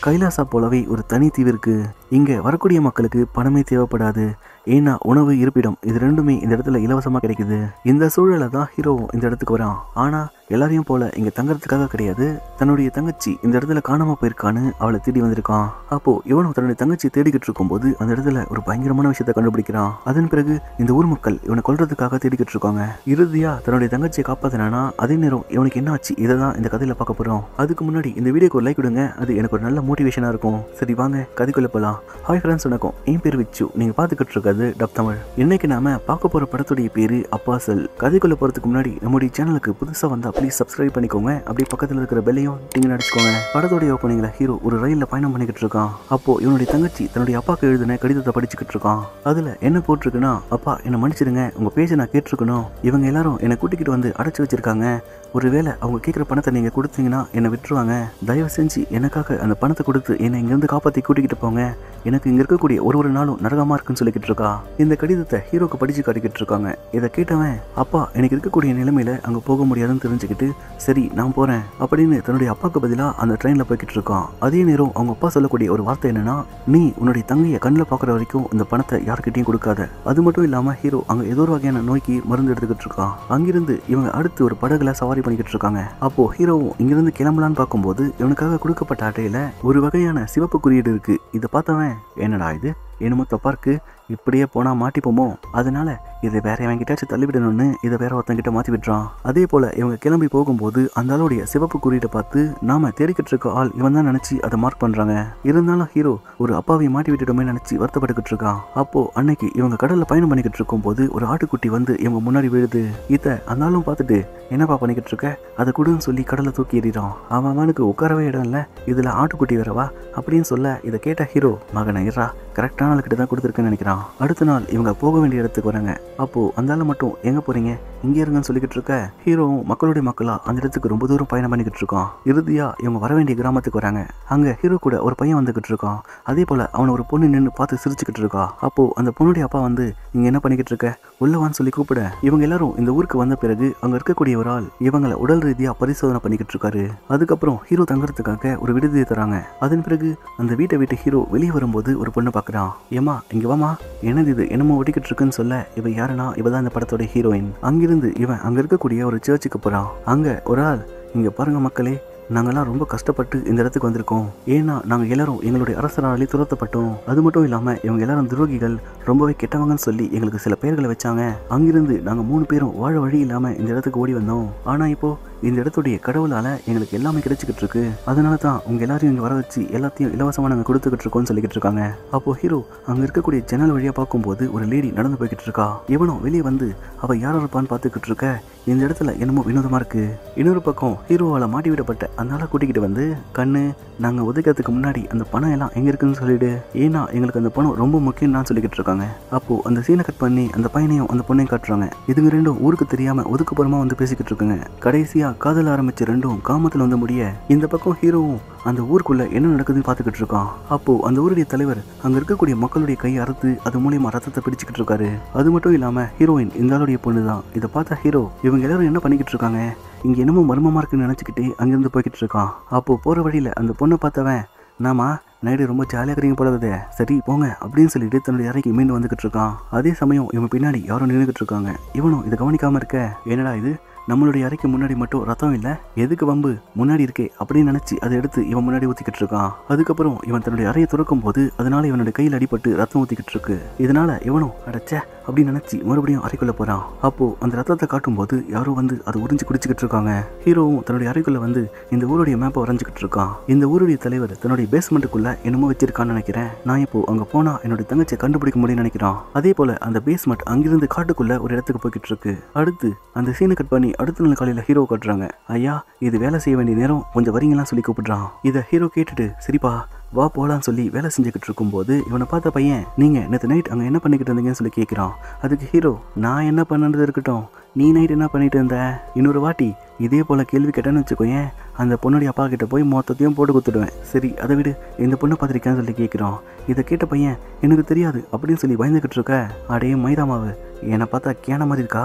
கைலாசா போலவே ஒரு தனி தீவு இருக்கு இங்க வரக்கூடிய மக்களுக்கு பணமே தேவைப்படாது ஏன்னா உணவு இருப்பிடம் இது ரெண்டுமே இந்த இடத்துல இலவசமா கிடைக்குது இந்த சூழலை தான் ஹீரோவும் இந்த இடத்துக்கு வரான் ஆனா எல்லாரையும் போல இங்க தங்கறதுக்காக கிடையாது தன்னுடைய தங்கச்சி இந்த இடத்துல காணாம போயிருக்கான்னு அவளை தேடி வந்திருக்கான் அப்போ இவனும் தன்னுடைய தங்கச்சி தேடிக்கிட்டு இருக்கும்போது அந்த இடத்துல ஒரு பயங்கரமான விஷயத்தை கண்டுபிடிக்கிறான் அதன் பிறகு இந்த ஊர் மக்கள் இவனை கொல்றதுக்காக தேடிக்கிட்டு இருக்காங்க இறுதியா தன்னுடைய தங்கச்சியை காப்பாத்தினானா அதே நேரம் இவனுக்கு என்ன ஆச்சு இதை தான் இந்த கதையில பார்க்க போறோம் அதுக்கு முன்னாடி இந்த வீடியோக்கு ஒரு லைக் விடுங்க அது எனக்கு ஒரு நல்ல மோட்டிவேஷனா இருக்கும் சரி வாங்க கதைக்குள்ள போலாம் ஹாய் ஃப்ரெண்ட்ஸ் வணக்கம் என் பேர் விச்சு நீங்க பாத்துக்கிட்டு இருக்கிறது டப் தமிழ் இன்னைக்கு நாம பார்க்க போற படத்துடைய பேரு அப்பாசல் கதைக்குள்ள போறதுக்கு முன்னாடி நம்முடைய சேனலுக்கு புதுசா வந்தா ப்ளீஸ் சப்ஸ்கிரைப் பண்ணிக்கோங்க அப்படியே பக்கத்துல இருக்கிற பெல்லையும் நீங்க அடிச்சுக்கோங்க படத்துடைய ஓப்பனிங்ல ஹீரோ ஒரு ரயில்ல பயணம் பண்ணிக்கிட்டு இருக்கான் அப்போ இவனுடைய தங்கச்சி தன்னுடைய அப்பாக்கு எழுதின கடிதத்தை படிச்சுக்கிட்டு இருக்கான் அதுல என்ன போட்டிருக்குன்னா அப்பா என்னை மன்னிச்சிடுங்க உங்க பேச்சை நான் கேட்டிருக்கணும் இவங்க எல்லாரும் என்னை கூட்டிக்கிட்டு வந்து அடைச்சு வச்சிருக்காங்க ஒருவேளை அவங்க கேட்குற பணத்தை நீங்கள் கொடுத்தீங்கன்னா என்னை விட்டுருவாங்க தயவு செஞ்சு எனக்காக அந்த பணத்தை கொடுத்து என்னை இங்கேருந்து காப்பாற்றி கூட்டிக்கிட்டு போங்க எனக்கு இங்கே இருக்கக்கூடிய ஒரு ஒரு நாளும் நரகமாக இருக்குன்னு சொல்லிக்கிட்டு இருக்கா இந்த கடிதத்தை ஹீரோக்கு படித்து காட்டிக்கிட்டு இருக்காங்க இதை கேட்டவன் அப்பா எனக்கு இருக்கக்கூடிய நிலைமையில அங்கே போக முடியாதுன்னு தெரிஞ்சுக்கிட்டு சரி நான் போகிறேன் அப்படின்னு தன்னுடைய அப்பாவுக்கு பதிலாக அந்த ட்ரெயினில் போய்கிட்டு இருக்கான் அதே நேரம் அவங்க அப்பா சொல்லக்கூடிய ஒரு வார்த்தை என்னன்னா நீ உன்னுடைய தங்கையை கண்ணில் பார்க்குற வரைக்கும் இந்த பணத்தை யார்கிட்டயும் கொடுக்காத அது மட்டும் இல்லாமல் ஹீரோ அங்கே ஏதோ ஒரு வகையான நோய்க்கு மருந்து எடுத்துக்கிட்டு இருக்கான் அங்கிருந்து இவங்க அடுத்து ஒரு படகுல சவாரி பண்ணிக்கிட்டு இருக்காங்க அப்போ ஹீரோவும் இங்கிருந்து கிளம்பலான்னு பார்க்கும்போது இவனுக்காக கொடுக்கப்பட்ட அட்டையில ஒரு வகையான சிவப்பு குறியீடு இருக்கு இதை பார்த்தவன் என்னடா இது என்னமோ தப்பா இருக்கு இப்படியே போனா மாட்டிப்போமோ அதனால இதை வேற எவன்கிட்டயாச்சும் தள்ளிவிடணும்னு இதை வேற ஒருத்தங்கிட்ட மாத்தி விட்டுறான் அதே போல இவங்க கிளம்பி போகும்போது அந்த ஆளுடைய சிவப்பு குறியீட்டை பார்த்து நாம தேடிக்கிட்டு இருக்க ஆள் இவன் தான் நினைச்சு அதை மார்க் பண்றாங்க இருந்தாலும் ஹீரோ ஒரு அப்பாவை மாட்டி விட்டுட்டோமே நினைச்சு வருத்தப்பட்டுக்கிட்டு இருக்கான் அப்போ அன்னைக்கு இவங்க கடல்ல பயணம் பண்ணிக்கிட்டு இருக்கும் போது ஒரு ஆட்டுக்குட்டி வந்து இவங்க முன்னாடி விழுது இதை அந்த ஆளும் பார்த்துட்டு என்னப்பா பண்ணிக்கிட்டு இருக்க அதை கொடுன்னு சொல்லி கடலை தூக்கி எறிறான் அவன் அவனுக்கு உட்காரவே இடம் இல்லை இதுல ஆட்டுக்குட்டி வரவா அப்படின்னு சொல்ல இதை கேட்ட ஹீரோ மகனை இரா கரெக்டான ஆளுக்கிட்ட தான் கொடுத்துருக்கேன்னு நினைக்கிறான் அடுத்த நாள் இவங்க போக வேண்டிய இடத்துக்கு வராங்க அப்போ அந்த ஆள் மட்டும் எங்க போறீங்க இங்கே இருங்கன்னு சொல்லிக்கிட்டு இருக்க ஹீரோவும் மக்களுடைய மக்களா அந்த இடத்துக்கு ரொம்ப தூரம் பயணம் பண்ணிக்கிட்டு இருக்கான் இறுதியா இவங்க வர வேண்டிய கிராமத்துக்கு வராங்க அங்க ஹீரோ கூட ஒரு பையன் வந்துகிட்டு இருக்கான் அதே போல அவனை ஒரு பொண்ணு நின்று பார்த்து சிரிச்சுக்கிட்டு இருக்கா அப்போ அந்த பொண்ணுடைய அப்பா வந்து நீங்க என்ன பண்ணிக்கிட்டு இருக்க உள்ளவான்னு சொல்லி கூப்பிட இவங்க எல்லாரும் இந்த ஊருக்கு வந்த பிறகு அங்க இருக்கக்கூடிய ஒரு ஆள் இவங்களை உடல் ரீதியா பரிசோதனை பண்ணிக்கிட்டு இருக்காரு அதுக்கப்புறம் ஹீரோ தங்குறதுக்காக ஒரு விடுதியை தராங்க அதன் பிறகு அந்த வீட்டை விட்டு ஹீரோ வெளியே வரும்போது ஒரு பொண்ணு பார்க்கறான் ஏமா இங்க வாமா என்னது இது என்னமோ ஒட்டிக்கிட்டு இருக்குன்னு சொல்ல இவ யாருன்னா இவ தான் இந்த படத்தோட ஹீரோயின் அங்கிருந்து இவன் அங்க இருக்கக்கூடிய ஒரு சர்ச்சுக்கு போறான் அங்க ஒரு ஆள் இங்க பாருங்க மக்களே நாங்கெல்லாம் ரொம்ப கஷ்டப்பட்டு இந்த இடத்துக்கு வந்திருக்கோம் ஏன்னா நாங்கள் எல்லாரும் எங்களுடைய அரசராலே துரத்தப்பட்டோம் அது மட்டும் இல்லாமல் இவங்க எல்லாரும் துரோகிகள் ரொம்பவே கெட்டவங்கன்னு சொல்லி எங்களுக்கு சில பெயர்களை வச்சாங்க அங்கிருந்து நாங்கள் மூணு பேரும் வாழ வழி இல்லாமல் இந்த இடத்துக்கு ஓடி வந்தோம் ஆனால் இப்போ இந்த இடத்துடைய கடவுளால எங்களுக்கு எல்லாமே கிடைச்சிக்கிட்டு இருக்கு அதனால தான் உங்க எல்லாரையும் இங்க வர வச்சு எல்லாத்தையும் இலவசமா நாங்க கொடுத்துக்கிட்டு இருக்கோம்னு சொல்லிக்கிட்டு இருக்காங்க அப்போ ஹீரோ அங்க இருக்கக்கூடிய ஜன்னல் வழியா பார்க்கும்போது ஒரு லேடி நடந்து போய்கிட்டு இருக்கா இவனும் வெளியே வந்து அவ யார் இருப்பான்னு பார்த்துக்கிட்டு இருக்க இந்த இடத்துல என்னமோ வினோதமா இருக்கு இன்னொரு பக்கம் ஹீரோவால மாட்டி விடப்பட்ட அந்த ஆளை கூட்டிக்கிட்டு வந்து கண்ணு நாங்க ஒதுக்கிறதுக்கு முன்னாடி அந்த பணம் எல்லாம் எங்க இருக்குன்னு சொல்லிடு ஏன்னா எங்களுக்கு அந்த பணம் ரொம்ப முக்கியம் தான் சொல்லிக்கிட்டு இருக்காங்க அப்போ அந்த சீனை கட் பண்ணி அந்த பையனையும் அந்த பொண்ணையும் காட்டுறாங்க இதுங்க ரெண்டும் ஊருக்கு தெரியாம ஒதுக்குப்புறமா வந்து பேசிக்கிட்டு இருக்குங்க கடைசியா காதல் ஆரம்பிச்ச ரெண்டும் காமத்துல வந்து முடிய இந்த பக்கம் ஹீரோவும் அந்த ஊருக்குள்ள என்ன நடக்குதுன்னு பார்த்துக்கிட்டு இருக்கான் அப்போ அந்த ஊருடைய தலைவர் அங்க இருக்கக்கூடிய மக்களுடைய கையை அறுத்து அது மூலியமா ரத்தத்தை பிடிச்சிக்கிட்டு இருக்காரு அது மட்டும் இல்லாம ஹீரோயின் இந்த ஆளுடைய பொண்ணு தான் இதை பார்த்த ஹீரோ இவங்க எல்லாரும் என்ன பண்ணிக்கிட்டு இருக்காங்க இங்க என்னமோ மர்மமா இருக்குன்னு நினைச்சுக்கிட்டு அங்கிருந்து போய்கிட்டு இருக்கான் அப்போ போற வழியில அந்த பொண்ணை பார்த்தவன் நாமா நைட்டு ரொம்ப ஜாலியாக இருக்கிறீங்க போலதே சரி போங்க அப்படின்னு சொல்லிட்டு தன்னுடைய அறைக்கு மீண்டும் வந்துகிட்டு இருக்கான் அதே சமயம் இவன் பின்னாடி யாரும் நின்றுகிட்டு இருக்காங்க இவனும் இதை கவனிக்காம இருக்க என்னடா இது நம்மளுடைய அறைக்கு முன்னாடி மட்டும் ரத்தம் இல்லை எதுக்கு வம்பு முன்னாடி இருக்கே அப்படின்னு நினைச்சு அதை எடுத்து இவன் முன்னாடி ஊத்திக்கிட்டு இருக்கான் அதுக்கப்புறம் இவன் தன்னுடைய அறையை துறக்கும் போது அதனால இவனுடைய கையில் அடிபட்டு ரத்தம் ஊத்திக்கிட்டு இருக்கு இதனால இவனும் அடைச்ச அப்படின்னு நினைச்சு மறுபடியும் அறைக்குள்ள போறான் அப்போ அந்த ரத்தத்தை காட்டும் போது யாரோ வந்து அதை உறிஞ்சு குடிச்சுக்கிட்டு இருக்காங்க ஹீரோவும் தன்னுடைய அறைக்குள்ள வந்து இந்த ஊருடைய மேப்பை வரைஞ்சுக்கிட்டு இருக்கான் இந்த ஊருடைய தலைவர் தன்னுடைய பேஸ்மெண்ட்டுக்குள்ள என்னமோ வச்சிருக்கான்னு நினைக்கிறேன் நான் இப்போ அங்க போனா என்னுடைய தங்கச்சியை கண்டுபிடிக்க முடியும்னு நினைக்கிறான் அதே போல அந்த பேஸ்மெண்ட் அங்கிருந்து காட்டுக்குள்ள ஒரு இடத்துக்கு போய்கிட்டு இருக்கு அடுத்து அந்த சீனை கட் பண்ணி அடுத்த நாள் காலையில ஹீரோ காட்டுறாங்க ஐயா இது வேலை செய்ய வேண்டிய நேரம் கொஞ்சம் வரீங்களான்னு சொல்லி கூப்பிடுறான் இதை ஹீரோ கேட்டுட்டு சரிப்பா வா போலான்னு சொல்லி வேலை செஞ்சுக்கிட்டு இருக்கும்போது இவனை பார்த்த பையன் நீங்க நேற்று நைட் அங்க என்ன பண்ணிக்கிட்டு இருந்தீங்கன்னு சொல்லி கேட்கிறான் அதுக்கு ஹீரோ நான் என்ன பண்ணது இருக்கட்டும் நீ நைட் என்ன பண்ணிட்டு இருந்த இன்னொரு வாட்டி இதே போல கேள்வி கேட்டேன்னு வச்சுக்கோயேன் அந்த பொண்ணுடைய அப்பா கிட்ட போய் மொத்தத்தையும் போட்டு கொடுத்துடுவேன் சரி அதை விடு இந்த பொண்ணை பார்த்துருக்கேன்னு சொல்லி கேட்குறான் இதை கேட்ட பையன் எனக்கு தெரியாது அப்படின்னு சொல்லி பயந்துக்கிட்டு இருக்க அடே மைதா மாவு என்னை பார்த்தா கேன மாதிரி இருக்கா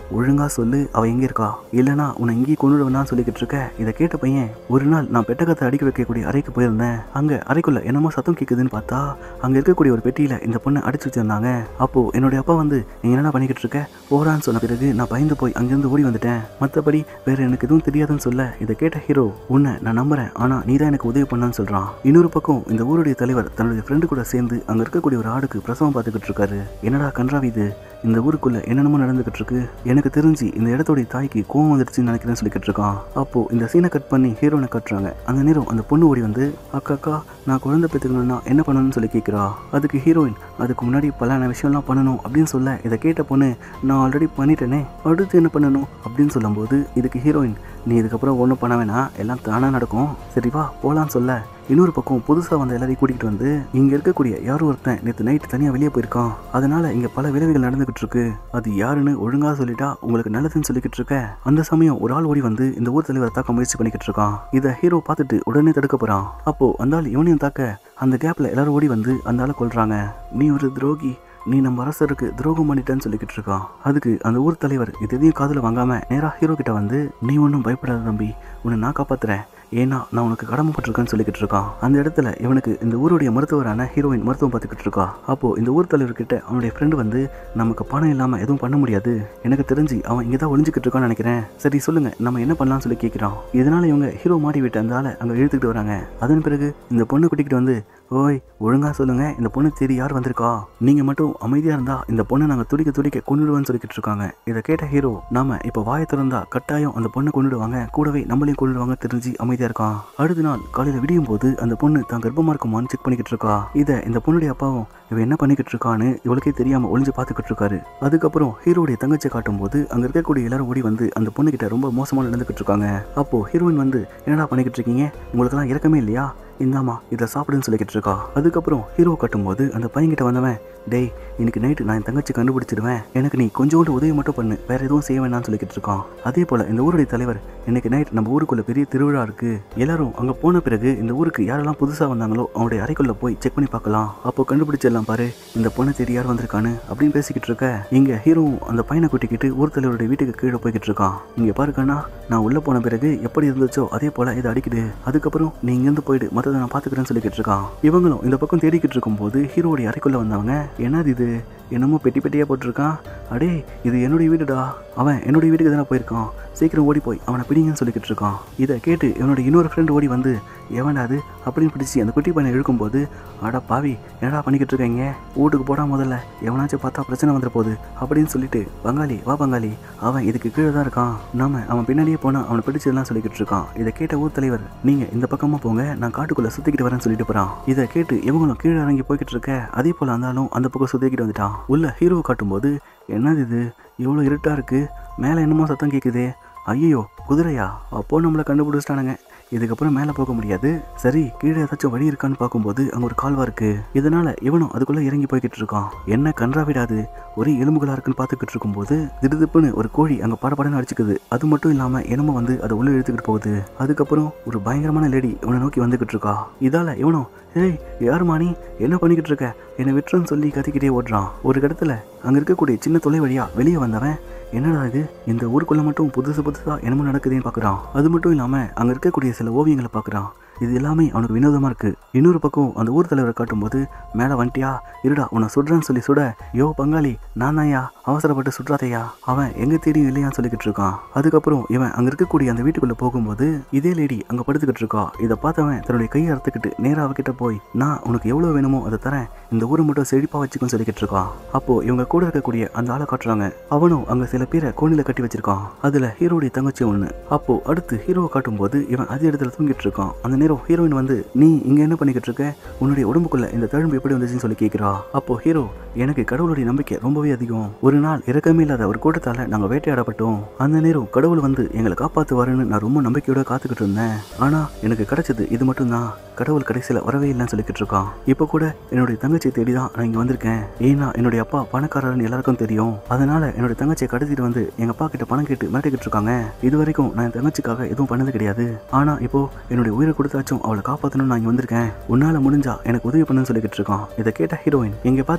ஒழுங்கா சொல்லு அவ எங்க இருக்கா இல்லனா உன்னை இங்கேயே கொண்டு வேணாம்னு சொல்லிக்கிட்டு இருக்க இதை கேட்ட பையன் ஒரு நாள் நான் பெட்டகத்தை அடிக்க வைக்கக்கூடிய அறைக்கு போயிருந்தேன் அங்க அறைக்குள்ள என்னமோ சத்தம் கேக்குதுன்னு பார்த்தா அங்க இருக்கக்கூடிய ஒரு பெட்டியில இந்த பொண்ணை அடிச்சு வச்சிருந்தாங்க அப்போ என்னுடைய அப்பா வந்து நீ என்ன பண்ணிக்கிட்டு இருக்க போறான்னு சொன்ன பிறகு நான் பயந்து போய் அங்கிருந்து ஓடி வந்துட்டேன் மத்தபடி வேற எனக்கு எதுவும் தெரியாதுன்னு சொல்ல இதை கேட்ட ஹீரோ உன்னை நான் நம்புறேன் ஆனா நீ தான் எனக்கு உதவி பண்ணான்னு சொல்றான் இன்னொரு பக்கம் இந்த ஊருடைய தலைவர் தன்னுடைய ஃப்ரெண்டு கூட சேர்ந்து அங்க இருக்கக்கூடிய ஒரு ஆடுக்கு பிரசவம் பார்த்துக்கிட்டு இருக்காரு என்னடா கன்றாவி இது இந்த ஊருக்குள்ள என்னென்னமோ நடந்துகிட்டு இருக்கு எனக்கு தெரிஞ்சு இந்த இடத்தோடைய தாய்க்கு கோவம் வந்துடுச்சுன்னு நினைக்கிறேன்னு சொல்லிக்கிட்டு இருக்கான் அப்போ இந்த சீனை கட் பண்ணி ஹீரோனை கட்டுறாங்க அந்த நேரம் அந்த பொண்ணு ஓடி வந்து அக்கா அக்கா நான் குழந்தை பெற்றுக்கணும்னா என்ன பண்ணணும்னு சொல்லி கேட்குறா அதுக்கு ஹீரோயின் அதுக்கு முன்னாடி பல விஷயம்லாம் பண்ணணும் அப்படின்னு சொல்ல இதை கேட்ட பொண்ணு நான் ஆல்ரெடி பண்ணிட்டேனே அடுத்து என்ன பண்ணணும் அப்படின்னு சொல்லும்போது இதுக்கு ஹீரோயின் நீ இதுக்கப்புறம் ஒன்றும் பண்ண வேணாம் எல்லாம் தானாக நடக்கும் சரி வா போகலான்னு சொல்ல இன்னொரு பக்கம் புதுசாக வந்த எல்லாரையும் கூட்டிகிட்டு வந்து இங்கே இருக்கக்கூடிய யாரோ ஒருத்தன் நேற்று நைட்டு தனியாக வெளியே போயிருக்கான் அதனால இங்கே பல விளைவுகள் நடந்துகிட்டு இருக்கு அது யாருன்னு ஒழுங்காக சொல்லிட்டா உங்களுக்கு நல்லதுன்னு சொல்லிக்கிட்டு இருக்க அந்த சமயம் ஒரு ஆள் ஓடி வந்து இந்த ஊர் தலைவரை தாக்க முயற்சி பண்ணிக்கிட்டு இருக்கான் இதை ஹீரோ பார்த்துட்டு உடனே தடுக்க போறான் அப்போ அந்த ஆள் இவனையும் தாக்க அந்த கேப்ல எல்லாரும் ஓடி வந்து அந்த ஆளை கொல்றாங்க நீ ஒரு துரோகி நீ நம்ம அரசருக்கு துரோகம் பண்ணிட்டேன்னு சொல்லிக்கிட்டு இருக்கான் அதுக்கு அந்த ஊர் தலைவர் இது எதையும் காதுல வாங்காம நேரா ஹீரோ கிட்ட வந்து நீ ஒன்றும் பயப்படாத தம்பி உன்னை நான் காப்பாத்துறேன் ஏன்னா நான் உனக்கு கடமைப்பட்டிருக்கேன்னு சொல்லிக்கிட்டு இருக்கான் அந்த இடத்துல இவனுக்கு இந்த ஊருடைய மருத்துவரான ஹீரோயின் மருத்துவம் பார்த்துக்கிட்டு இருக்கா அப்போ இந்த ஊர் தலைவர்கிட்ட அவனுடைய ஃப்ரெண்டு வந்து நமக்கு பணம் இல்லாம எதுவும் பண்ண முடியாது எனக்கு தெரிஞ்சு அவன் இங்கே தான் ஒளிஞ்சுக்கிட்டு இருக்கான்னு நினைக்கிறேன் சரி சொல்லுங்க நம்ம என்ன பண்ணலாம்னு சொல்லி கேட்கிறான் இதனால இவங்க ஹீரோ மாடி விட்டு அந்த ஆளை அங்கே இழுத்துக்கிட்டு வராங்க அதன் பிறகு இந்த பொண்ணு கூட்டிக்கிட்டு வந்து ஓய் ஒழுங்கா சொல்லுங்க இந்த பொண்ணு தேடி யார் வந்திருக்கா நீங்க மட்டும் அமைதியா இருந்தா இந்த பொண்ணை நாங்க துடிக்க துடிக்க கொண்டுடுவேன்னு சொல்லிக்கிட்டு இருக்காங்க இதை கேட்ட ஹீரோ நாம இப்ப வாயை திறந்தா கட்டாயம் அந்த பொண்ணை கொண்டுடுவாங்க கூடவே நம்மளையும் கொண்டுடுவாங்க தெரிஞ்சு அமைதியா இருக்கான் அடுத்த நாள் காலையில விடியும் போது அந்த பொண்ணு தான் கர்ப்பமா இருக்குமான்னு செக் பண்ணிக்கிட்டு இருக்கா இதை இந்த பொண்ணுடைய அப்பாவும் இவன் என்ன பண்ணிக்கிட்டு இருக்கான்னு இவளுக்கே தெரியாம ஒளிஞ்சு பார்த்துக்கிட்டு இருக்காரு அதுக்கப்புறம் ஹீரோடைய தங்கச்சியை காட்டும்போது அங்க இருக்கக்கூடிய எல்லாரும் ஓடி வந்து அந்த பொண்ணு கிட்ட ரொம்ப மோசமா நடந்துக்கிட்டு இருக்காங்க அப்போ ஹீரோயின் வந்து என்னடா பண்ணிக்கிட்டு இருக்கீங்க உங்களுக்கெல்லாம் இறக்கமே இல்லையா இந்தாமா இதை சாப்பிடுன்னு சொல்லிக்கிட்டு இருக்கா அதுக்கப்புறம் ஹீரோ கட்டும்போது அந்த பையன்கிட்ட வந்தவன் டேய் இன்னைக்கு நைட்டு நான் என் தங்கச்சி கண்டுபிடிச்சிடுவேன் எனக்கு நீ கொஞ்சோண்டு உதவி மட்டும் பண்ணு வேற எதுவும் செய்ய வேணாம்னு சொல்லிக்கிட்டு இருக்கான் அதே போல இந்த ஊருடைய தலைவர் இன்னைக்கு நைட் நம்ம ஊருக்குள்ள பெரிய திருவிழா இருக்கு எல்லாரும் அங்க போன பிறகு இந்த ஊருக்கு யாரெல்லாம் புதுசா வந்தாங்களோ அவனுடைய அறைக்குள்ள போய் செக் பண்ணி பார்க்கலாம் அப்போ கண்டுபிடிச்சிடலாம் பாரு இந்த பொண்ணை தேடி யார் வந்திருக்கான்னு அப்படின்னு பேசிக்கிட்டு இருக்க இங்க ஹீரோவும் அந்த பையனை கூட்டிக்கிட்டு ஊர் தலைவருடைய வீட்டுக்கு கீழே போய்கிட்டு இருக்கான் இங்க பாருக்கண்ணா நான் உள்ள போன பிறகு எப்படி இருந்துச்சோ அதே போல இது அடிக்குது அதுக்கப்புறம் நீ இங்கிருந்து போயிடு மற்றதை நான் பாத்துக்கிறேன்னு சொல்லிக்கிட்டு இருக்கான் இவங்களும் இந்த பக்கம் தேடிக்கிட்டு இருக்கும்போது ஹீரோடைய அறைக்குள்ள வந்தவங்க என்னது இது என்னமோ பெட்டி பெட்டியா போட்டிருக்கான் அடே இது என்னுடைய வீடுடா அவன் என்னுடைய வீட்டுக்கு தானே போயிருக்கான் சீக்கிரம் ஓடி போய் அவனை பிடிங்கன்னு சொல்லிக்கிட்டு இருக்கான் இதை கேட்டு இவனோட இன்னொரு ஃப்ரெண்ட் ஓடி வந்து எவன்டா அது அப்படின்னு பிடிச்சி அந்த குட்டி பையனை இழுக்கும்போது அட பாவி என்னடா பண்ணிக்கிட்டு இருக்கீங்க வீட்டுக்கு போடா முதல்ல எவனாச்சும் பார்த்தா பிரச்சனை வந்துட போகுது அப்படின்னு சொல்லிட்டு பங்காளி வா பங்காளி அவன் இதுக்கு கீழே தான் இருக்கான் நாம அவன் பின்னாடியே போனா அவனை பிடிச்சதெல்லாம் சொல்லிக்கிட்டு இருக்கான் இதை கேட்ட ஊர் தலைவர் நீங்க இந்த பக்கமா போங்க நான் காட்டுக்குள்ள சுத்திக்கிட்டு வரேன்னு சொல்லிட்டு போறான் இதை கேட்டு இவங்களும் கீழே இறங்கி போய்கிட்டு இருக்க அதே போல இருந்தாலும் அந்த பக்கம் சுத்திக்கிட்டு வந்துட்டான் உள்ள ஹீரோ காட்டும்போது என்னது இது இவ்வளோ இருட்டா இருக்கு மேலே என்னமோ சத்தம் கேட்குதே ஐயோ குதிரையா அப்போ நம்மளை கண்டுபிடிச்சிட்டானுங்க இதுக்கப்புறம் மேலே போக முடியாது சரி கீழே ஏதாச்சும் வழி இருக்கான்னு பார்க்கும்போது அங்கே ஒரு கால்வா இருக்கு இதனால இவனும் அதுக்குள்ள இறங்கி போய்கிட்டு இருக்கான் என்ன கன்றா விடாது ஒரே எலும்புகளா இருக்குன்னு பார்த்துக்கிட்டு இருக்கும்போது திடுதிப்புன்னு ஒரு கோழி அங்கே படபடன்னு அடிச்சுக்குது அது மட்டும் இல்லாமல் என்னமோ வந்து அதை உள்ள இழுத்துக்கிட்டு போகுது அதுக்கப்புறம் ஒரு பயங்கரமான லேடி இவனை நோக்கி வந்துகிட்டு இருக்கா இதால இவனும் ஏய் யாருமா நீ என்ன பண்ணிக்கிட்டு இருக்க என்னை விட்டுறன்னு சொல்லி கத்திக்கிட்டே ஓடுறான் ஒரு இடத்துல அங்கே இருக்கக்கூடிய சின்ன தொலை வழியா வெளியே வந்தவன் என்னடா இது இந்த ஊருக்குள்ள மட்டும் புதுசு புதுசா என்னமோ நடக்குதுன்னு பார்க்குறான் அது மட்டும் இல்லாமல் அங்கே இருக்கக்கூடிய சில ஓவியங்களை பார்க்குறான் இது எல்லாமே அவனுக்கு வினோதமா இருக்கு இன்னொரு பக்கம் அந்த ஊர் தலைவரை காட்டும்போது மேலே வந்துட்டியா இருடா உன்னை சுடுறேன்னு சொல்லி சுட யோ பங்காளி நான் தான்யா அவசரப்பட்டு சுடுறாதையா அவன் எங்க தேடியும் இல்லையான்னு சொல்லிக்கிட்டு இருக்கான் அதுக்கப்புறம் இவன் அங்க இருக்கக்கூடிய அந்த வீட்டுக்குள்ள போகும்போது இதே லேடி அங்க படுத்துக்கிட்டு இருக்கா இதை பார்த்தவன் தன்னுடைய கையை அறுத்துக்கிட்டு நேரா அவகிட்ட போய் நான் உனக்கு எவ்வளவு வேணுமோ அதை தரேன் இந்த ஊரை மட்டும் செழிப்பா வச்சுக்கோன்னு சொல்லிக்கிட்டு இருக்கான் அப்போ இவங்க கூட இருக்கக்கூடிய அந்த ஆளை காட்டுறாங்க அவனும் அங்க சில பேரை கோணில கட்டி வச்சிருக்கான் அதுல ஹீரோடைய தங்கச்சி ஒண்ணு அப்போ அடுத்து ஹீரோவை காட்டும்போது இவன் அதே இடத்துல தூங்கிட்டு இருக்கான் அந்த நேரம் ஹீரோயின் வந்து நீ இங்க என்ன பண்ணிக்கிட்டு இருக்க உன்னுடைய உடம்புக்குள்ள இந்த தழும்பு எப்படி வந்துச்சுன்னு சொல்லி கேட்கிறா அப்போ ஹீரோ எனக்கு கடவுளுடைய நம்பிக்கை ரொம்பவே அதிகம் ஒரு நாள் இறக்கமே இல்லாத ஒரு கூட்டத்தால நாங்க வேட்டையாடப்பட்டோம் அந்த நேரம் கடவுள் வந்து எங்களை காப்பாத்துவாருன்னு நான் ரொம்ப நம்பிக்கையோட காத்துக்கிட்டு இருந்தேன் ஆனா எனக்கு கிடைச்சது இது மட்டும்தான் கடவுள் கடைசியில வரவே இல்லைன்னு சொல்லிக்கிட்டு இருக்கான் இப்போ கூட என்னுடைய தங்கச்சியை தேடி தான் நான் இங்க வந்திருக்கேன் ஏன்னா என்னுடைய அப்பா பணக்காரர்னு எல்லாருக்கும் தெரியும் அதனால என்னுடைய தங்கச்சியை கடத்திட்டு வந்து எங்க அப்பா கிட்ட பணம் கேட்டு மிரட்டிக்கிட்டு இருக்காங்க இது வரைக்கும் நான் என் தங்கச்சிக்காக எதுவும் பண்ணது கிடையாது ஆனா இப்போ என்னுடைய உயிரை கொடுத்தாச்சும் அவளை காப்பாத்தணும்னு நான் இங்க வந்திருக்கேன் உன்னால முடிஞ்சா எனக்கு உதவி பண்ணுன்னு சொல்லிக்கிட்டு இருக்கான் இதை கேட்ட ஹீரோயின் எங்க பாத்தியா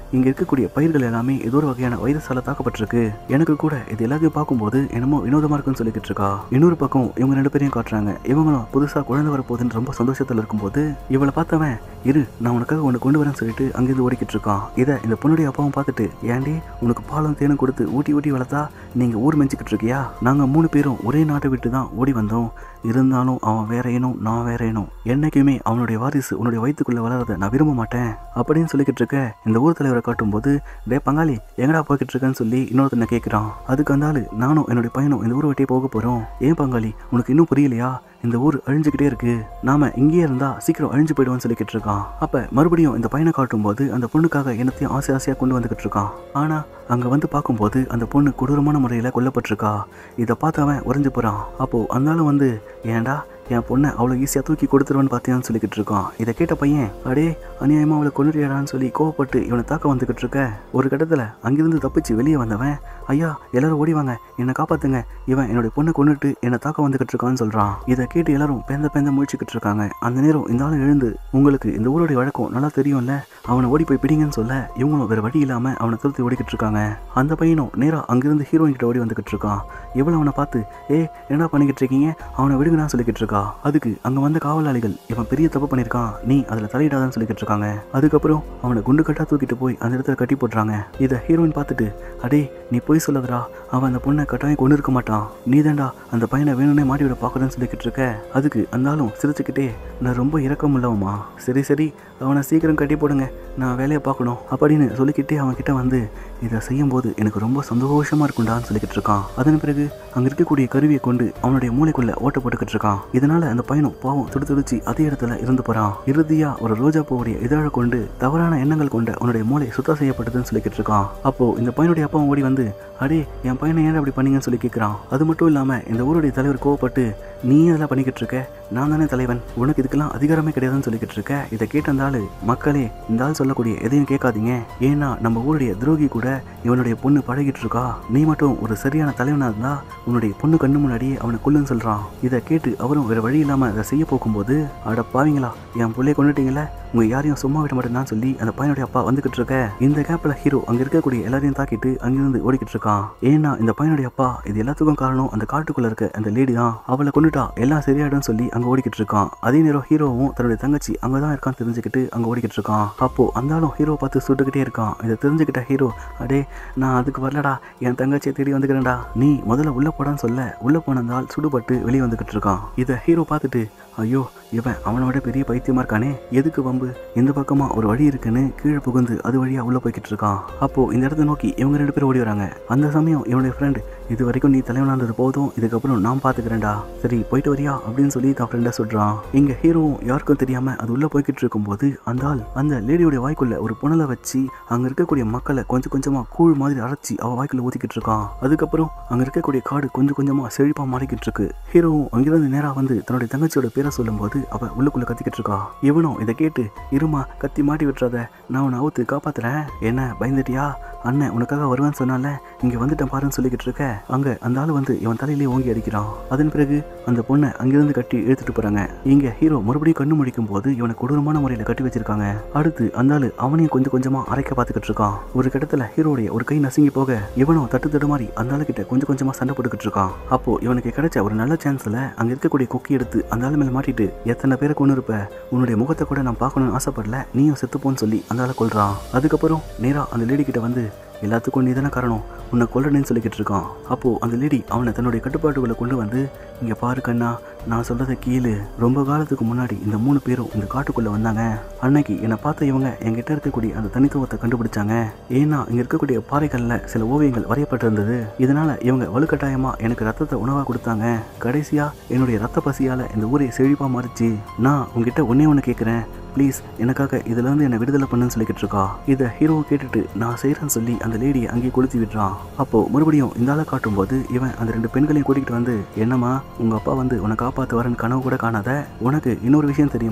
இங்க இருக்கக்கூடிய பயிர்கள் எல்லாமே ஏதோ ஒரு வகையான வைரஸால தாக்கப்பட்டிருக்கு எனக்கு கூட இது எல்லாத்தையும் பார்க்கும்போது என்னமோ வினோதமா இருக்குன்னு சொல்லிக்கிட்டு இருக்கா இன்னொரு பக்கம் இவங்க ரெண்டு பேரையும் காட்டுறாங்க இவங்களும் புதுசா குழந்தை வரப்போகுதுன்னு ரொம்ப சந்தோஷத்துல இருக்கும்போது இவளை பார்த்தவன் இரு நான் உனக்காக ஒன்று கொண்டு வரேன்னு சொல்லிட்டு அங்கிருந்து ஓடிக்கிட்டு இருக்கான் இதை இந்த பொண்ணுடைய அப்பாவும் பார்த்துட்டு ஏண்டி உனக்கு பாலும் தேனும் கொடுத்து ஊட்டி ஊட்டி வளர்த்தா நீங்க ஊர் மெஞ்சிக்கிட்டு இருக்கியா நாங்க மூணு பேரும் ஒரே நாட்டை விட்டு தான் ஓடி வந்தோம் இருந்தாலும் அவன் வேற இனம் நான் வேற இனம் என்னைக்குமே அவனுடைய வாரிசு உன்னுடைய வயிற்றுக்குள்ள வளரத நான் விரும்ப மாட்டேன் அப்படின்னு சொல்லிக்கிட்டு இருக்க இந்த ஊர் தலைவரை காட்டும்போது டே பங்காளி எங்கடா போய்கிட்டு இருக்கேன்னு சொல்லி இன்னொருத்தனை கேட்குறான் அதுக்கு அந்த ஆளு நானும் என்னுடைய பையனும் இந்த ஊரை விட்டே போக போறோம் ஏன் பங்காளி உனக்கு இன்னும் புரியலையா இந்த ஊர் அழிஞ்சுக்கிட்டே இருக்கு நாம இங்கேயே இருந்தா சீக்கிரம் அழிஞ்சு போயிடுவோம்னு சொல்லிக்கிட்டு இருக்கான் அப்ப மறுபடியும் இந்த பையனை காட்டும்போது அந்த பொண்ணுக்காக என்னத்தையும் ஆசை ஆசையா கொண்டு வந்துகிட்டு இருக்கான் ஆனா அங்க வந்து பார்க்கும்போது அந்த பொண்ணு கொடூரமான முறையில கொல்லப்பட்டிருக்கா இதை பார்த்து அவன் உறைஞ்சு போறான் அப்போ அந்தாலும் வந்து ஏன்டா என் பொண்ணை அவ்வளோ ஈஸியாக தூக்கி கொடுத்துருவேன்னு பார்த்தியான்னு சொல்லிக்கிட்டு இருக்கான் இதை கேட்ட பையன் அடே அநியாயமாக அவளை கொண்டுறியாடான்னு சொல்லி கோவப்பட்டு இவனை தாக்க வந்துக்கிட்டு இருக்க ஒரு கட்டத்தில் அங்கிருந்து தப்பிச்சு வெளியே வந்தவன் ஐயா எல்லாரும் ஓடி வாங்க என்னை காப்பாத்துங்க இவன் என்னுடைய பொண்ணை கொண்டுட்டு என்னை தாக்க வந்துக்கிட்டு இருக்கான்னு சொல்கிறான் இதை கேட்டு எல்லாரும் பேந்த பேந்த முழிச்சுக்கிட்டு இருக்காங்க அந்த நேரம் இந்த ஆள் எழுந்து உங்களுக்கு இந்த ஊருடைய வழக்கம் நல்லா தெரியும்ல அவனை ஓடி போய் பிடிங்கன்னு சொல்ல இவங்களும் வேற வழி இல்லாமல் அவனை துரத்தி ஓடிக்கிட்டு இருக்காங்க அந்த பையனும் நேராக அங்கிருந்து ஹீரோயின் கிட்ட ஓடி வந்துக்கிட்டு இருக்கான் இவளை அவனை பார்த்து ஏ என்ன பண்ணிக்கிட்டு இருக்கீங்க அவனை விடுங்கன்னு சொல்லிக்கிட்டு இருக்கா அதுக்கு அங்க வந்த காவலாளிகள் இவன் பெரிய தப்பு பண்ணியிருக்கான் நீ அதுல தலையிடாதன்னு சொல்லிக்கிட்டு இருக்காங்க அதுக்கப்புறம் அவனை குண்டு கட்டா தூக்கிட்டு போய் அந்த இடத்துல கட்டி போட்டுறாங்க இதை ஹீரோயின் பார்த்துட்டு அடே நீ போய் சொல்லாதடா அவன் அந்த பொண்ணை கட்டாயம் கொண்டு இருக்க மாட்டான் நீதான்டா அந்த பையனை வேணும்னே மாட்டி விட பார்க்கறேன்னு சொல்லிக்கிட்டு இருக்க அதுக்கு அந்தாலும் சிரிச்சுக்கிட்டே நான் ரொம்ப இரக்கம் உள்ளவமா சரி சரி அவனை சீக்கிரம் கட்டி போடுங்க நான் வேலையை பார்க்கணும் அப்படின்னு சொல்லிக்கிட்டே அவன் கிட்ட வந்து இதை செய்யும்போது எனக்கு ரொம்ப சந்தோஷமா இருக்கும்டான்னு சொல்லிக்கிட்டு இருக்கான் அதன் பிறகு அங்க இருக்கக்கூடிய கருவியை கொண்டு அவனுடைய மூளைக்குள்ள ஓட்ட போட்டுக்கிட்டு இருக்கான் இதனால அந்த பையனும் பாவம் துடி துடிச்சு அதே இடத்துல இருந்து போறான் இறுதியா ஒரு ரோஜா பூவுடைய இதழை கொண்டு தவறான எண்ணங்கள் கொண்ட அவனுடைய மூளை சுத்தம் செய்யப்பட்டதுன்னு சொல்லிக்கிட்டு இருக்கான் அப்போ இந்த பையனுடைய அப்பா ஓடி வந்து அடே என் பையனை ஏன் அப்படி பண்ணீங்கன்னு சொல்லி கேட்கிறான் அது மட்டும் இல்லாம இந்த ஊருடைய தலைவர் கோவப்பட்டு நீ அதெல்லாம் பண்ணிக்கிட்டு இருக்க நான் தானே தலைவன் உனக்கு இதுக்கெல்லாம் அதிகாரமே கிடையாதுன்னு சொல்லிக்கிட்டு இருக்க இதை கேட்ட அந்த ஆளு மக்களே இந்த ஆள் சொல்லக்கூடிய எதையும் கேட்காதீங்க ஏன்னா நம்ம ஊருடைய துரோகி கூட இவனுடைய பொண்ணு பழகிட்டு இருக்கா நீ மட்டும் ஒரு சரியான தலைவனா இருந்தா உன்னுடைய பொண்ணு கண்ணு முன்னாடியே அவனை கொல்லுன்னு சொல்றான் இதை கேட்டு அவரும் வேற வழி இல்லாம அதை செய்ய போகும்போது அட பாவீங்களா என் பிள்ளைய கொண்டுட்டீங்களே உங்க யாரையும் சும்மா விட மாட்டேன்னு சொல்லி அந்த பையனுடைய அப்பா வந்துகிட்டு இருக்க இந்த கேப்ல ஹீரோ அங்க இருக்கக்கூடிய எல்லாரையும் தாக்கிட்டு அங்கிருந்து ஓடிக்கிட்டு இருக்கான் ஏன்னா இந்த பையனுடைய அப்பா இது எல்லாத்துக்கும் காரணம் அந்த காட்டுக்குள்ள இருக்க அந்த லேடி தான் அவளை கொண்டுட்டா எல்லாம் சரியாயிடும் சொல்லி அங்க ஓடிக்கிட்டு இருக்கான் அதே நேரம் ஹீரோவும் தன்னுடைய தங்கச்சி அங்கதான் இருக்கான்னு தெரிஞ்சுக்கிட்டு அங்க ஓடிக்கிட்டு இருக்கான் அப்போ அந்தாலும் ஹீரோ பார்த்து சுட்டுக்கிட்டே இருக்கான் இதை தெரிஞ்சுக்கிட்ட ஹீரோ அடே நான் அதுக்கு வரலடா என் தங்கச்சியை தேடி வந்துக்கிறேன்டா நீ முதல்ல உள்ள போடான்னு சொல்ல உள்ள போனதால் சுடுபட்டு வெளியே வந்துகிட்டு இருக்கான் இதை ஹீரோ பார்த்துட்டு ஐயோ இவன் அவனோட பெரிய பைத்தியமா இருக்கானே எதுக்கு வம்பு இந்த பக்கமா ஒரு வழி இருக்குன்னு கீழே புகுந்து அது வழியா உள்ள போய்கிட்டு இருக்கான் அப்போ இந்த இடத்த நோக்கி இவங்க ரெண்டு பேரும் ஓடி வராங்க அந்த சமயம் இவனுடைய ஃப்ரெண்டு இது வரைக்கும் நீ தலைவனா இருந்தது போதும் இதுக்கப்புறம் நான் பாத்துக்கிறேன்டா சரி போயிட்டு வரியா அப்படின்னு சொல்லி தான் ஃப்ரெண்டை சொல்றான் இங்க ஹீரோவும் யாருக்கும் தெரியாம அது உள்ள போய்கிட்டு இருக்கும்போது அந்த ஆள் அந்த லேடியோட வாய்க்குள்ள ஒரு புனலை வச்சு அங்க இருக்கக்கூடிய மக்களை கொஞ்சம் கொஞ்சமா கூழ் மாதிரி அரைச்சி அவ வாய்க்குள்ள ஊத்திக்கிட்டு இருக்கான் அதுக்கப்புறம் அங்க இருக்கக்கூடிய காடு கொஞ்சம் கொஞ்சமா செழிப்பா மாறிக்கிட்டு இருக்கு ஹீரோவும் அங்கிருந்து நேரா வந்து தன்னுடைய தங்கச்சியோட பேரை சொல்லும்போது அவ உள்ளுக்குள்ள கத்திக்கிட்டு இருக்கா இவனும் இதை கேட்டு இருமா கத்தி மாட்டி விட்டுறாத நான் உன்னை அவுத்து காப்பாத்துறேன் என்ன பயந்துட்டியா அண்ணன் உனக்காக வருவேன்னு சொன்னால இங்க வந்துட்டேன் பாருன்னு சொல்லிக்கிட்டு இருக்க அங்க அந்த ஆள் வந்து இவன் தலையிலே ஓங்கி அடிக்கிறான் அதன் பிறகு அந்த பொண்ணை அங்கிருந்து கட்டி இழுத்துட்டு போறாங்க இங்க ஹீரோ மறுபடியும் கண்ணு முடிக்கும் போது இவனை கொடூரமான முறையில கட்டி வச்சிருக்காங்க அடுத்து அந்த ஆளு அவனையும் கொஞ்சம் கொஞ்சமா அரைக்க பார்த்துக்கிட்டு இருக்கான் ஒரு கட்டத்துல ஹீரோடைய ஒரு கை நசுங்கி போக இவனும் தட்டு தடு மாதிரி அந்த ஆளு கிட்ட கொஞ்சம் கொஞ்சமா சண்டை போட்டுக்கிட்டு இருக்கான் அப்போ இவனுக்கு கிடைச்ச ஒரு நல்ல சான்ஸ்ல அங்க இருக்கக்கூடிய கொக்கி எடுத்து அந்த ஆளு மேல மாட்டிட்டு எத்தனை பேரை கொண்டு இருப்ப உன்னுடைய முகத்தை கூட நான் பார்க்கணும்னு ஆசைப்படல நீயும் செத்துப்போன்னு சொல்லி அந்த ஆளை கொல்றான் அதுக்கப்புறம் நேரா அந்த லேடி கிட்ட வந்து எல்லாத்துக்கும் நீ தானே காரணம் உன்னை கொல்லணும்னு சொல்லிக்கிட்டு இருக்கான் அப்போ அந்த லேடி அவனை தன்னுடைய கட்டுப்பாட்டுக்குள்ள கொண்டு வந்து இங்க பாரு கண்ணா நான் சொல்றதை கீழு ரொம்ப காலத்துக்கு முன்னாடி இந்த மூணு பேரும் இந்த காட்டுக்குள்ள வந்தாங்க அன்னைக்கு என்னை பார்த்த இவங்க என்கிட்ட இருக்கக்கூடிய அந்த தனித்துவத்தை கண்டுபிடிச்சாங்க ஏன்னா இங்க இருக்கக்கூடிய பாறைகள்ல சில ஓவியங்கள் வரையப்பட்டிருந்தது இதனால இவங்க வலுக்கட்டாயமா எனக்கு ரத்தத்தை உணவா கொடுத்தாங்க கடைசியா என்னுடைய ரத்த பசியால இந்த ஊரை செழிப்பா மாறிச்சு நான் உங்ககிட்ட ஒன்னே ஒன்று கேட்குறேன் ப்ளீஸ் எனக்காக இதுல இருந்து என்னை விடுதலை பண்ணுன்னு சொல்லிக்கிட்டு இருக்கா இதை ஹீரோ கேட்டுட்டு நான் செய்கிறேன்னு சொல்லி அந்த லேடியை அங்கேயே கொளுத்தி விடுறான் அப்போ மறுபடியும் இந்த ஆளை காட்டும்போது இவன் அந்த ரெண்டு பெண்களையும் கூட்டிகிட்டு வந்து என்னம்மா உங்க அப்பா வந்து உன்னை காப்பாற்று வரேன்னு கனவு கூட காணாத உனக்கு இன்னொரு விஷயம் தெரியுமா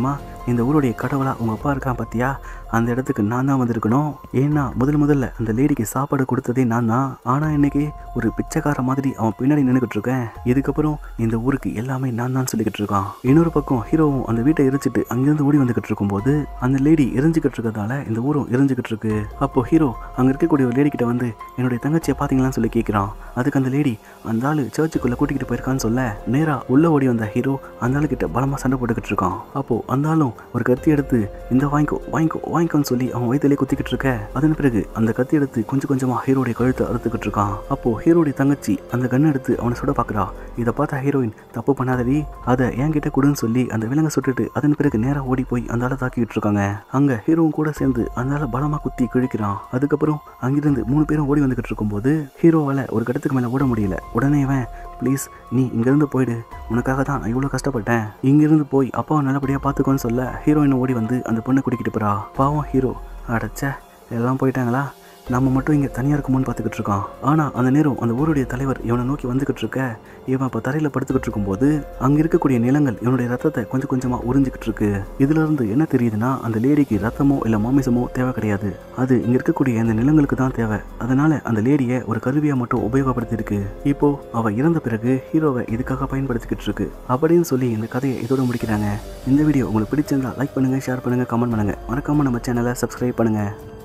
இந்த ஊருடைய கடவுளா உங்க அப்பா இருக்கான் பாத்தியா அந்த இடத்துக்கு நான் தான் வந்திருக்கணும் ஏன்னா முதல் முதல்ல அந்த லேடிக்கு சாப்பாடு கொடுத்ததே நான் தான் ஆனா இன்னைக்கு ஒரு பிச்சைக்கார மாதிரி அவன் பின்னாடி நின்றுக்கிட்டு இருக்கேன் இதுக்கப்புறம் இந்த ஊருக்கு எல்லாமே நான் தான் சொல்லிக்கிட்டு இருக்கான் இன்னொரு பக்கம் ஹீரோவும் அந்த வீட்டை எரிச்சிட்டு அங்கிருந்து ஓடி வந்துகிட்டு இருக்கும்போது அந்த லேடி எரிஞ்சுக்கிட்டு இருக்கிறதால இந்த ஊரும் எரிஞ்சுக்கிட்டு இருக்கு அப்போ ஹீரோ அங்க இருக்கக்கூடிய ஒரு லேடி கிட்ட வந்து என்னுடைய தங்கச்சியை பாத்தீங்களான்னு சொல்லி கேட்கிறான் அதுக்கு அந்த லேடி அந்த ஆளு சர்ச்சுக்குள்ள கூட்டிகிட்டு போயிருக்கான்னு சொல்ல நேரா உள்ள ஓடி வந்த ஹீரோ அந்த ஆளு கிட்ட பலமா சண்டை போட்டுக்கிட்டு இருக்கான் அப்போ அந்த ஆளும் ஒரு கத்தி எடுத்து இந்த வாங்கிக்கோ வாங்கிக்கோ வாங்கிக்கோன்னு சொல்லி அவன் வயிற்றுலேயே குத்திக்கிட்டு இருக்க அதன் பிறகு அந்த கத்தி எடுத்து கொஞ்சம் கொஞ்சமா ஹீரோடைய கழுத்தை அறுத்துக்கிட்டு இருக்கான் அப்போ ஹீரோடைய தங்கச்சி அந்த கண்ணை எடுத்து அவனை சுட பாக்குறா இதை பார்த்த ஹீரோயின் தப்பு பண்ணாதடி அதை என்கிட்ட கொடுன்னு சொல்லி அந்த விலங்கை சுட்டுட்டு அதன் பிறகு நேரா ஓடி போய் அந்த ஆளை தாக்கிட்டு இருக்காங்க அங்க ஹீரோவும் கூட சேர்ந்து அந்த ஆளை பலமா குத்தி கிழிக்கிறான் அதுக்கப்புறம் அங்கிருந்து மூணு பேரும் ஓடி வந்துகிட்டு இருக்கும்போது ஹீரோவால ஒரு கட்டத்துக்கு மேல ஓட முடியல உடனே இவன் ப்ளீஸ் நீ இங்கிருந்து போயிடு உனக்காக தான் நான் இவ்வளோ கஷ்டப்பட்டேன் இங்கிருந்து போய் அப்பாவை நல்லபடியாக பார்த்துக்கோன்னு சொல்ல ஹீரோயின் ஓடி வந்து அந்த பொண்ணை கூட்டிக்கிட்டு போறா பாவம் ஹீரோ அடைச்ச எல்லாம் போயிட்டாங்களா நம்ம மட்டும் இங்கே தனியாக இருக்குமோன்னு பார்த்துக்கிட்டு இருக்கான் ஆனால் அந்த நேரம் அந்த ஊருடைய தலைவர் இவனை நோக்கி வந்துக்கிட்டு இருக்க இவன் இப்போ தரையில் படுத்துக்கிட்டு இருக்கும்போது அங்கே இருக்கக்கூடிய நிலங்கள் இவனுடைய ரத்தத்தை கொஞ்சம் கொஞ்சமாக உறிஞ்சிக்கிட்டு இருக்கு இதுல இருந்து என்ன தெரியுதுன்னா அந்த லேடிக்கு ரத்தமோ இல்லை மாமிசமோ தேவை கிடையாது அது இங்கே இருக்கக்கூடிய இந்த நிலங்களுக்கு தான் தேவை அதனால அந்த லேடியை ஒரு கருவியாக மட்டும் உபயோகப்படுத்தியிருக்கு இப்போ அவ இறந்த பிறகு ஹீரோவை இதுக்காக பயன்படுத்திக்கிட்டு இருக்கு அப்படின்னு சொல்லி இந்த கதையை இதோட முடிக்கிறாங்க இந்த வீடியோ உங்களுக்கு பிடிச்சிருந்தா லைக் பண்ணுங்க ஷேர் பண்ணுங்க கமெண்ட் பண்ணுங்க மறக்காம நம்ம சேனலை சப்ஸ்கிரைப் பண்ணுங்க